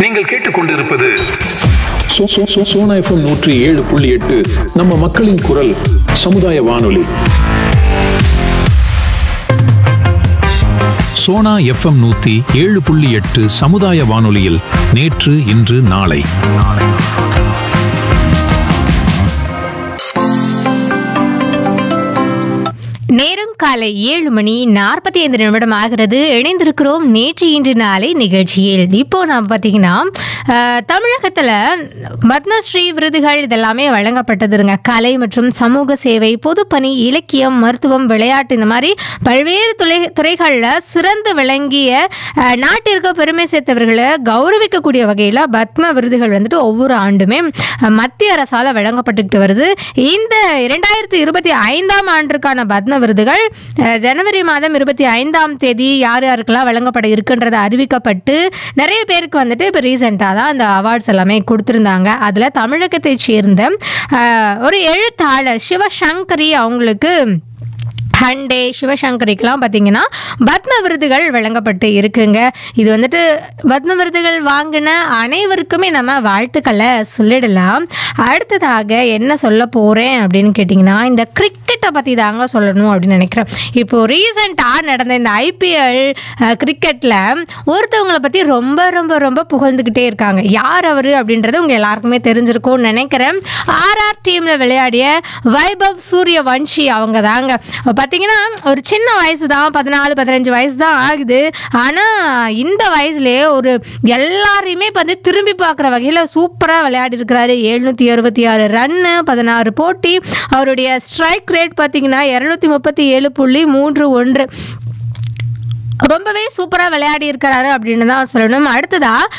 நீங்கள் கேட்டுக்கொண்டிருப்பது சோ- சோ- சோ- சோனா எஃப்எம் நூற்றி ஏழு புள்ளி எட்டு நம்ம மக்களின் குரல் சமுதாய வானொலி சோனா எஃப்எம் நூத்தி ஏழு புள்ளி எட்டு சமுதாய வானொலியில் நேற்று இன்று நாளை நேரம் காலை ஏழு மணி நாற்பத்தி ஐந்து நிமிடம் ஆகிறது இணைந்திருக்கிறோம் நேற்று இன்று நாளை நிகழ்ச்சியில் இப்போ நாம் பார்த்தீங்கன்னா அஹ், தமிழகத்துல பத்மஸ்ரீ விருதுகள் இதெல்லாமே வழங்கப்பட்டதுங்க கலை மற்றும் சமூக சேவை பொதுப்பணி இலக்கியம் மருத்துவம் விளையாட்டு இந்த மாதிரி பல்வேறு துறை துறைகளில் சிறந்து விளங்கிய அஹ், நாட்டிற்கு பெருமை சேர்த்தவர்களை கௌரவிக்கக்கூடிய வகையில் பத்ம விருதுகள் வந்துட்டு ஒவ்வொரு ஆண்டுமே அஹ், மத்திய அரசால் வழங்கப்பட்டுக்கிட்டு வருது இந்த இரண்டாயிரத்தி இருபத்தி ஐந்தாம் ஆண்டிற்கான பத்ம விருதுகள் அஹ், ஜனவரி மாதம் இருபத்தி ஐந்தாம் தேதி யார் யாருக்கெல்லாம் வழங்கப்பட இருக்குன்றது அறிவிக்கப்பட்டு நிறைய பேருக்கு வந்துட்டு இப்போ ரீசெண்டாக தான் இந்த அவார்ட்ஸ் எல்லாமே கொடுத்துருந்தாங்க அதில் தமிழகத்தைச் சேர்ந்த அஹ், ஒரு எழுத்தாளர் சிவசங்கரி அவங்களுக்கு ஹண்டே சிவசங்கரிக்கெலாம் பார்த்தீங்கன்னா பத்ம விருதுகள் வழங்கப்பட்டு இருக்குங்க இது வந்துட்டு பத்ம விருதுகள் வாங்கின அனைவருக்குமே நம்ம வாழ்த்துக்களை சொல்லிடலாம் அடுத்ததாக என்ன சொல்ல போகிறேன் அப்படின்னு கேட்டிங்கன்னா இந்த கிரிக்கெட்டை பற்றி தாங்க சொல்லணும் அப்படின்னு நினைக்கிறேன் இப்போது ரீசெண்டாக நடந்த இந்த ஐபிஎல் கிரிக்கெட்டில் ஒருத்தவங்களை பற்றி ரொம்ப ரொம்ப ரொம்ப புகழ்ந்துக்கிட்டே இருக்காங்க யார் அவர் அப்படின்றது உங்கள் எல்லாருக்குமே தெரிஞ்சிருக்கும்னு நினைக்கிறேன் ஆர்ஆர் டீமில் விளையாடிய வைபவ் சூரியவன்ஷி அவங்க தாங்க பார்த்தீங்கன்னா ஒரு சின்ன வயசு தான் பதினாலு பதினஞ்சு வயசு தான் ஆகுது ஆனால் இந்த வயசுலேயே ஒரு எல்லாரையுமே இப்போ வந்து திரும்பி பார்க்குற வகையில் சூப்பராக விளையாடி இருக்கிறாரு எழுநூற்றி அறுபத்தி ஆறு ரன்னு பதினாறு போட்டி அவருடைய ஸ்ட்ரைக் ரேட் பார்த்தீங்கன்னா இரநூத்தி முப்பத்தி ஏழு புள்ளி மூன்று ஒன்று ரொம்பவே சூப்பராக விளையாடி இருக்கிறாரு அப்படின்னு தான் சொல்லணும் அடுத்ததா